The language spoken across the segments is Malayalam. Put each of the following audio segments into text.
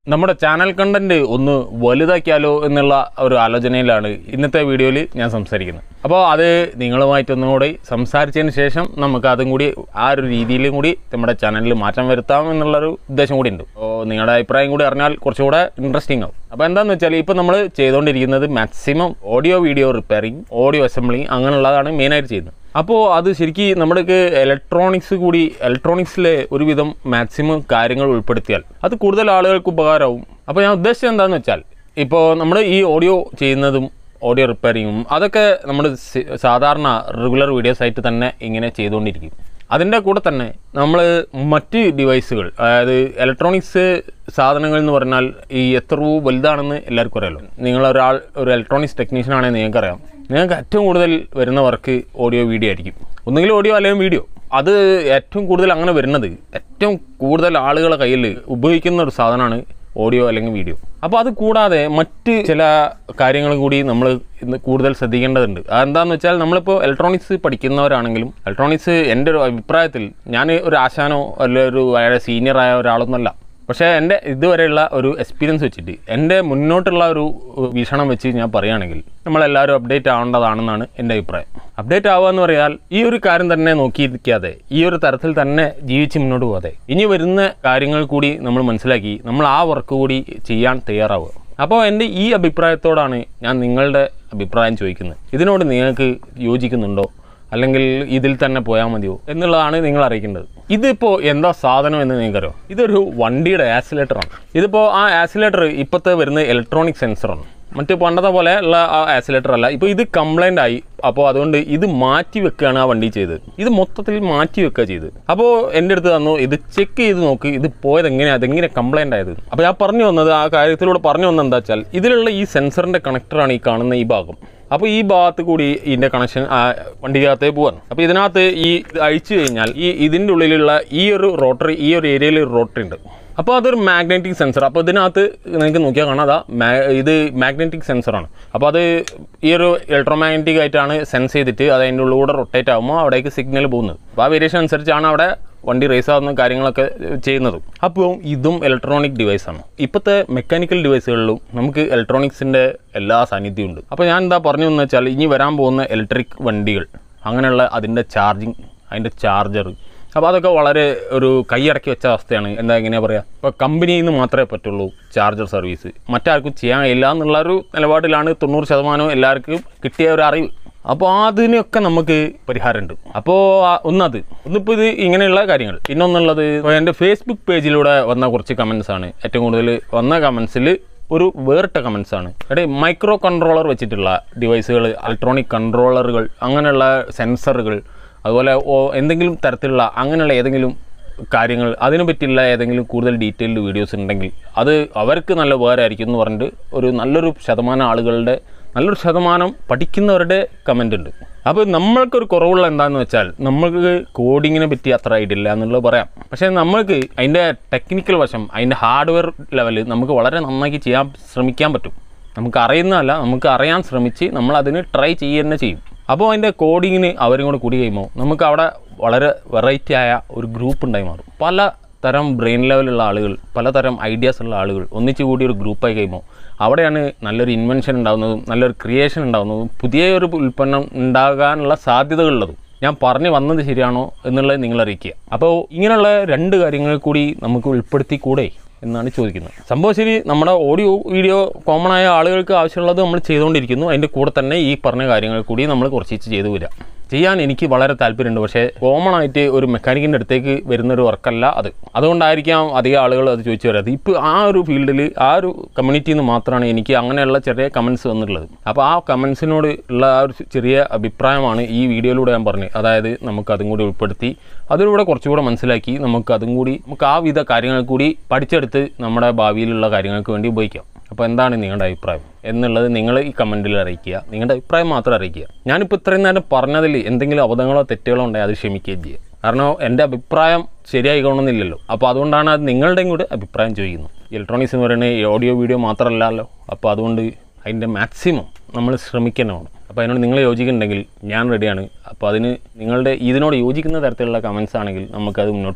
നമ്മുടെ ചാനൽ കണ്ടന്റ് ഒന്ന് വലുതാക്കിയാലോ എന്നുള്ള ഒരു ആലോചനയിലാണ് ഇന്നത്തെ വീഡിയോയിൽ ഞാൻ സംസാരിക്കുന്നത് അപ്പോൾ അത് നിങ്ങളുമായിട്ടൊന്നും കൂടി സംസാരിച്ചതിന് ശേഷം നമുക്ക് അതും കൂടി ആ ഒരു രീതിയിലും കൂടി നമ്മുടെ ചാനലിൽ മാറ്റം വരുത്താം എന്നുള്ളൊരു ഉദ്ദേശം കൂടി ഉണ്ട് അപ്പോൾ നിങ്ങളുടെ അഭിപ്രായം കൂടി അറിഞ്ഞാൽ കുറച്ചുകൂടെ ഇൻട്രസ്റ്റിംഗ് ആവും അപ്പോൾ എന്താണെന്ന് വെച്ചാൽ ഇപ്പോൾ നമ്മൾ ചെയ്തുകൊണ്ടിരിക്കുന്നത് maximum audio video repairing audio assembling അങ്ങനെയുള്ളതാണ് മെയിനായിട്ട് ചെയ്യുന്നത് അപ്പോൾ അത് ശരിക്കും നമ്മുടെക്ക് ഇലക്ട്രോണിക്സ് കൂടി ഇലക്ട്രോണിക്സിലെ ഒരുവിധം മാക്സിമം കാര്യങ്ങൾ ഉൾപ്പെടുത്തിയാൽ അത് കൂടുതൽ ആളുകൾക്ക് ഉപകാരമാവും അപ്പോൾ ഞാൻ ഉദ്ദേശിച്ചത് എന്താണെന്ന് വെച്ചാൽ ഇപ്പോൾ നമ്മൾ ഈ ഓഡിയോ ചെയ്യുന്നതും ഓഡിയോ റിപ്പയറിങ്ങും അതൊക്കെ നമ്മൾ സാധാരണ റെഗുലർ വീഡിയോസ് ആയിട്ട് തന്നെ ഇങ്ങനെ ചെയ്തുകൊണ്ടിരിക്കും അതിൻ്റെ കൂടെ തന്നെ നമ്മൾ മറ്റ് ഡിവൈസുകൾ അതായത് ഇലക്ട്രോണിക്സ് സാധനങ്ങൾ എന്ന് പറഞ്ഞാൽ ഈ എത്ര വലുതാണെന്ന് എല്ലാവർക്കും അറിയാലോ നിങ്ങളൊരാൾ ഒരു ഇലക്ട്രോണിക്സ് ടെക്നീഷ്യൻ ആണെങ്കിൽ നിങ്ങൾക്കറിയാം നിങ്ങൾക്ക് ഏറ്റവും കൂടുതൽ വരുന്ന വർക്ക് ഓഡിയോ വീഡിയോ ആയിരിക്കും ഒന്നുകിൽ ഓഡിയോ അല്ലെങ്കിൽ വീഡിയോ അത് ഏറ്റവും കൂടുതൽ അങ്ങനെ വരുന്നത് ഏറ്റവും കൂടുതൽ ആളുകളെ കയ്യിൽ ഉപയോഗിക്കുന്ന ഒരു സാധനമാണ് ഓഡിയോ അല്ലെങ്കിൽ വീഡിയോ അപ്പോൾ അത് കൂടാതെ മറ്റ് ചില കാര്യങ്ങൾ കൂടി നമ്മൾ ഇന്ന് കൂടുതൽ ശ്രദ്ധിക്കേണ്ടതുണ്ട് അതെന്താണെന്ന് വെച്ചാൽ നമ്മളിപ്പോൾ ഇലക്ട്രോണിക്സ് പഠിക്കുന്നവരാണെങ്കിലും ഇലക്ട്രോണിക്സ് എൻ്റെ ഒരു അഭിപ്രായത്തിൽ ഞാൻ ഒരു ആശാനോ അല്ലെങ്കിൽ ഒരു വളരെ സീനിയറായ ഒരാളൊന്നുമല്ല പക്ഷേ എൻ്റെ ഇതുവരെയുള്ള ഒരു എക്സ്പീരിയൻസ് വെച്ചിട്ട് എൻ്റെ മുന്നോട്ടുള്ള ഒരു വീക്ഷണം വെച്ച് ഞാൻ പറയുകയാണെങ്കിൽ നമ്മളെല്ലാവരും അപ്ഡേറ്റ് ആവേണ്ടതാണെന്നാണ് എൻ്റെ അഭിപ്രായം അപ്ഡേറ്റ് ആവുക എന്ന് പറയാൽ ഈ ഒരു കാര്യം തന്നെ നോക്കിയിരിക്കാതെ ഈ ഒരു തരത്തിൽ തന്നെ ജീവിച്ച് മുന്നോട്ട് പോകാതെ ഇനി വരുന്ന കാര്യങ്ങൾ കൂടി നമ്മൾ മനസ്സിലാക്കി നമ്മൾ ആ വർക്ക് കൂടി ചെയ്യാൻ തയ്യാറാവുക അപ്പോൾ എൻ്റെ ഈ അഭിപ്രായത്തോടാണ് ഞാൻ നിങ്ങളുടെ അഭിപ്രായം ചോദിക്കുന്നത് ഇതിനോട് നിങ്ങൾക്ക് യോജിക്കുന്നുണ്ടോ അല്ലെങ്കിൽ ഇതിൽ തന്നെ പോയാൽ മതിയോ എന്നുള്ളതാണ് നിങ്ങൾ അറിയിക്കേണ്ടത് ഇതിപ്പോൾ എന്താ സാധനം എന്ന് നിങ്ങൾക്കറിയോ ഇതൊരു വണ്ടിയുടെ ആക്സിലേറ്ററാണ് ഇതിപ്പോൾ ആ ആക്സിലേറ്റർ ഇപ്പോഴത്തെ വരുന്ന ഇലക്ട്രോണിക് സെൻസറാണ് മറ്റ് പണ്ടത്തെ പോലെ ഉള്ള ആ ആക്സിലേറ്റർ അല്ല ഇപ്പോൾ ഇത് കംപ്ലൈൻ്റ് ആയി അപ്പോൾ അതുകൊണ്ട് ഇത് മാറ്റി വെക്കുകയാണ് ആ വണ്ടി ചെയ്തത് ഇത് മൊത്തത്തിൽ മാറ്റി വെക്കുക ചെയ്തത് അപ്പോൾ എൻ്റെ അടുത്ത് തന്നു ഇത് ചെക്ക് ചെയ്ത് നോക്ക് ഇത് പോയത് എങ്ങനെയാണ് അതെങ്ങനെ കംപ്ലൈൻ്റ് ആയത് അപ്പോൾ ഞാൻ പറഞ്ഞു വന്നത് ആ കാര്യത്തിലൂടെ പറഞ്ഞു വന്നത് എന്താ വെച്ചാൽ ഇതിലുള്ള ഈ സെൻസറിൻ്റെ കണക്ടറാണ് ഈ കാണുന്ന ഈ ഭാഗം അപ്പോൾ ഈ ഭാഗത്ത് കൂടി ഇതിൻ്റെ കണക്ഷൻ വണ്ടിക്കകത്തേ പോവാണ് അപ്പോൾ ഇതിനകത്ത് ഈ ഇത് അഴിച്ചു കഴിഞ്ഞാൽ ഈ ഇതിൻ്റെ ഉള്ളിലുള്ള ഈ ഒരു റോട്ടറി ഈ ഒരു ഏരിയയിൽ ഒരു റോട്ടറി ഉണ്ട് അപ്പോൾ അതൊരു മാഗ്നറ്റിക് സെൻസർ അപ്പോൾ ഇതിനകത്ത് നിങ്ങൾക്ക് നോക്കിയാൽ കാണാം അതാ മാ ഇത് മാഗ്നറ്റിക് സെൻസറാണ് അപ്പോൾ അത് ഈ ഒരു ഇലക്ട്രോമാഗ്നറ്റിക് ആയിട്ടാണ് സെൻസ് ചെയ്തിട്ട് അത് അതിൻ്റെ ഉള്ളിലൂടെ റൊട്ടേറ്റ് ആകുമ്പോൾ അവിടേക്ക് സിഗ്നൽ പോകുന്നത് അപ്പോൾ ആ വേരിയേഷൻ അനുസരിച്ചാണ് അവിടെ വണ്ടി റേസ് ആവുന്ന കാര്യങ്ങളൊക്കെ ചെയ്യുന്നത് അപ്പോൾ ഇതും ഇലക്ട്രോണിക് ഡിവൈസാണ് ഇപ്പോഴത്തെ മെക്കാനിക്കൽ ഡിവൈസുകളിലും നമുക്ക് ഇലക്ട്രോണിക്സിൻ്റെ എല്ലാ സാന്നിധ്യവും ഉണ്ട് അപ്പോൾ ഞാൻ എന്താ പറഞ്ഞു എന്ന് വെച്ചാൽ ഇനി വരാൻ പോകുന്ന ഇലക്ട്രിക് വണ്ടികൾ അങ്ങനെയുള്ള അതിൻ്റെ ചാർജിങ് അതിൻ്റെ ചാർജർ അപ്പോൾ അതൊക്കെ വളരെ ഒരു കൈയടക്കി വെച്ച അവസ്ഥയാണ് എന്താ എങ്ങനെയാ പറയുക ഇപ്പോൾ കമ്പനിയിൽ നിന്ന് മാത്രമേ പറ്റുള്ളൂ ചാർജർ സർവീസ് മറ്റാർക്കും ചെയ്യാൻ കഴിയില്ല എന്നുള്ള ഒരു നിലപാടിലാണ് തൊണ്ണൂറ് ശതമാനവും എല്ലാവർക്കും കിട്ടിയ ഒരു അറിവ് അപ്പോൾ അതിനൊക്കെ നമുക്ക് പരിഹാരമുണ്ട് അപ്പോൾ ആ- ഒന്നത് ഒന്നിപ്പോൾ ഇത് ഇങ്ങനെയുള്ള കാര്യങ്ങൾ പിന്നെ ഒന്നുള്ളത് ഇപ്പോൾ എൻ്റെ ഫേസ്ബുക്ക് പേജിലൂടെ വന്ന കുറച്ച് കമൻസ് ആണ് ഏറ്റവും കൂടുതൽ വന്ന കമൻസിൽ ഒരു വേറിട്ട കമൻസ് ആണ് എടേ മൈക്രോ കൺട്രോളർ വെച്ചിട്ടുള്ള ഡിവൈസുകൾ ഇലക്ട്രോണിക് കൺട്രോളറുകൾ അങ്ങനെയുള്ള സെൻസറുകൾ അതുപോലെ ഓ- എന്തെങ്കിലും തരത്തിലുള്ള അങ്ങനെയുള്ള ഏതെങ്കിലും കാര്യങ്ങൾ അതിനെ പറ്റിയുള്ള ഏതെങ്കിലും കൂടുതൽ ഡീറ്റെയിൽഡ് വീഡിയോസ് ഉണ്ടെങ്കിൽ അത് അവർക്ക് നല്ല ഉപകാരമായിരിക്കും എന്ന് പറഞ്ഞിട്ട് ഒരു നല്ലൊരു ശതമാനം ആളുകളുടെ നല്ലൊരു ശതമാനം പഠിക്കുന്നവരുടെ കമൻ്റ് ഉണ്ട് അപ്പോൾ നമ്മൾക്കൊരു കുറവുള്ള എന്താണെന്ന് വെച്ചാൽ നമ്മൾക്ക് കോഡിങ്ങിനെ പറ്റി അത്ര ഐഡിയ ഇല്ല എന്നുള്ളത് പറയാം പക്ഷേ നമ്മൾക്ക് അതിൻ്റെ ടെക്നിക്കൽ വശം അതിൻ്റെ ഹാർഡ്വെയർ ലെവൽ നമുക്ക് വളരെ നന്നാക്കി ചെയ്യാൻ ശ്രമിക്കാൻ പറ്റും നമുക്ക് അറിയുന്നതല്ല നമുക്ക് അറിയാൻ ശ്രമിച്ച് നമ്മൾ അതിന് ട്രൈ ചെയ്യുക തന്നെ ചെയ്യും അപ്പോൾ അതിൻ്റെ കോഡിങ്ങിന് അവരും കൂടെ കൂടി കഴിയുമ്പോൾ നമുക്ക് അവിടെ വളരെ വെറൈറ്റി ആയ ഒരു ഗ്രൂപ്പ് ഉണ്ടായി മാറും പല തരം ബ്രെയിൻ ലെവലുള്ള ആളുകൾ പലതരം ഐഡിയാസ് ഉള്ള ആളുകൾ ഒന്നിച്ചു കൂടി ഒരു ഗ്രൂപ്പായി കഴിയുമ്പോൾ അവിടെയാണ് നല്ലൊരു ഇൻവെൻഷൻ ഉണ്ടാകുന്നതും നല്ലൊരു ക്രിയേഷൻ ഉണ്ടാകുന്നതും പുതിയ ഒരു ഉൽപ്പന്നം ഉണ്ടാകാനുള്ള സാധ്യതകളുള്ളതും ഞാൻ പറഞ്ഞു വന്നത് ശരിയാണോ എന്നുള്ളത് നിങ്ങൾ അറിയിക്കുക അപ്പോൾ ഇങ്ങനെയുള്ള രണ്ട് കാര്യങ്ങൾ കൂടി നമുക്ക് ഉൾപ്പെടുത്തി കൂടെ എന്നാണ് ചോദിക്കുന്നത് സംഭവം ശരി നമ്മുടെ ഓഡിയോ വീഡിയോ കോമൺ ആയ ആളുകൾക്ക് ആവശ്യമുള്ളത് നമ്മൾ ചെയ്തുകൊണ്ടിരിക്കുന്നു അതിൻ്റെ കൂടെ തന്നെ ഈ പറഞ്ഞ കാര്യങ്ങൾ കൂടി നമ്മൾ കുറച്ച് ചെയ്തു വരിക ചെയ്യാൻ എനിക്ക് വളരെ താല്പര്യമുണ്ട് പക്ഷേ കോമൺ ആയിട്ട് ഒരു മെക്കാനിക്കിൻ്റെ അടുത്തേക്ക് വരുന്ന ഒരു വർക്കല്ല അത് അതുകൊണ്ടായിരിക്കാം അധികം ആളുകൾ അത് ചോദിച്ചു വരാത് ഇപ്പോൾ ആ ഒരു ഫീൽഡിൽ ആ ഒരു കമ്മ്യൂണിറ്റിയിൽ നിന്ന് മാത്രമാണ് എനിക്ക് അങ്ങനെയുള്ള ചെറിയ കമൻസ് വന്നിട്ടുള്ളത് അപ്പോൾ ആ കമൻസിനോട് ഉള്ള ആ ഒരു ചെറിയ അഭിപ്രായമാണ് ഈ വീഡിയോയിലൂടെ ഞാൻ പറഞ്ഞത് അതായത് നമുക്ക് അതും കൂടി ഉൾപ്പെടുത്തി അതിലൂടെ കുറച്ചുകൂടെ മനസ്സിലാക്കി നമുക്ക് അതും കൂടി നമുക്ക് ആ വിധ കാര്യങ്ങൾ കൂടി പഠിച്ചെടുത്ത് നമ്മുടെ ഭാവിയിലുള്ള കാര്യങ്ങൾക്ക് വേണ്ടി ഉപയോഗിക്കാം അപ്പോൾ എന്താണ് നിങ്ങളുടെ അഭിപ്രായം എന്നുള്ളത് നിങ്ങൾ ഈ കമൻറ്റിൽ അറിയിക്കുക നിങ്ങളുടെ അഭിപ്രായം മാത്രം അറിയിക്കുക ഞാനിപ്പോൾ ഇത്രയും നേരം പറഞ്ഞതിൽ എന്തെങ്കിലും അബദ്ധങ്ങളോ തെറ്റുകളോ ഉണ്ടെങ്കിൽ അത് ക്ഷമിക്കുകയും ചെയ്യുക കാരണം എൻ്റെ അഭിപ്രായം ശരിയായിക്കണമെന്നില്ലല്ലോ അപ്പോൾ അതുകൊണ്ടാണ് അത് നിങ്ങളുടെയും കൂടെ അഭിപ്രായം ചോദിക്കുന്നത് ഇലക്ട്രോണിക്സ് എന്ന് പറയുന്നത് ഈ ഓഡിയോ വീഡിയോ മാത്രമല്ലല്ലോ അപ്പോൾ അതുകൊണ്ട് അതിൻ്റെ മാക്സിമം നമ്മൾ ശ്രമിക്കുന്നതാണ് അപ്പോൾ അതിനോട് നിങ്ങൾ യോജിക്കുന്നുണ്ടെങ്കിൽ ഞാൻ റെഡിയാണ് അപ്പോൾ അതിന് നിങ്ങളുടെ ഇതിനോട് യോജിക്കുന്ന തരത്തിലുള്ള കമൻസ് ആണെങ്കിൽ നമുക്കത് മുന്നോട്ട് പോകാം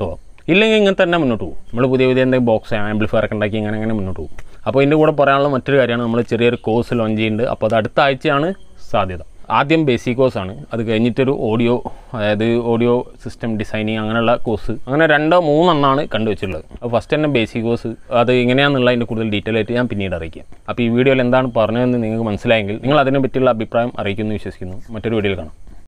ഇല്ലെങ്കിൽ ഇങ്ങനെ തന്നെ മുന്നോട്ട് പോകും നമ്മൾ പുതിയ പുതിയ എന്തെങ്കിലും ബോക്സ് ആംപ്ലിഫയർ ഒക്കെ ഉണ്ടാക്കി ഇങ്ങനെ അങ്ങനെ മുന്നോട്ട് പോകും അപ്പോൾ ഇതിൻ്റെ കൂടെ പറയാനുള്ള മറ്റൊരു കാര്യമാണ് നമ്മൾ ചെറിയൊരു കോഴ്സ് ലോഞ്ച് ചെയ്യുന്നുണ്ട് അപ്പോൾ അത് അടുത്ത ആഴ്ചയാണ് സാധ്യത ആദ്യം ബേസിക് കോഴ്സാണ് അത് കഴിഞ്ഞിട്ടൊരു ഓഡിയോ അതായത് ഓഡിയോ സിസ്റ്റം ഡിസൈനിങ് അങ്ങനെയുള്ള കോഴ്സ് അങ്ങനെ രണ്ടോ മൂന്നെണ്ണമാണ് കണ്ടുവച്ചിട്ടുള്ളത് അപ്പോൾ ഫസ്റ്റ് തന്നെ ബേസിക് കോഴ്സ് അത് എങ്ങനെയാണെന്നുള്ള അതിൻ്റെ കൂടുതൽ ഡീറ്റെയിൽ ആയിട്ട് ഞാൻ പിന്നീട് അറിയിക്കാം അപ്പോൾ ഈ വീഡിയോയിൽ എന്താണ് പറഞ്ഞതെന്ന് നിങ്ങൾക്ക് മനസ്സിലായെങ്കിൽ നിങ്ങൾ അതിനെ പറ്റിയുള്ള അഭിപ്രായം അറിയിക്കുമെന്ന് വിശ്വസിക്കുന്നു മറ്റൊരു വീഡിയോയിൽ കാണാം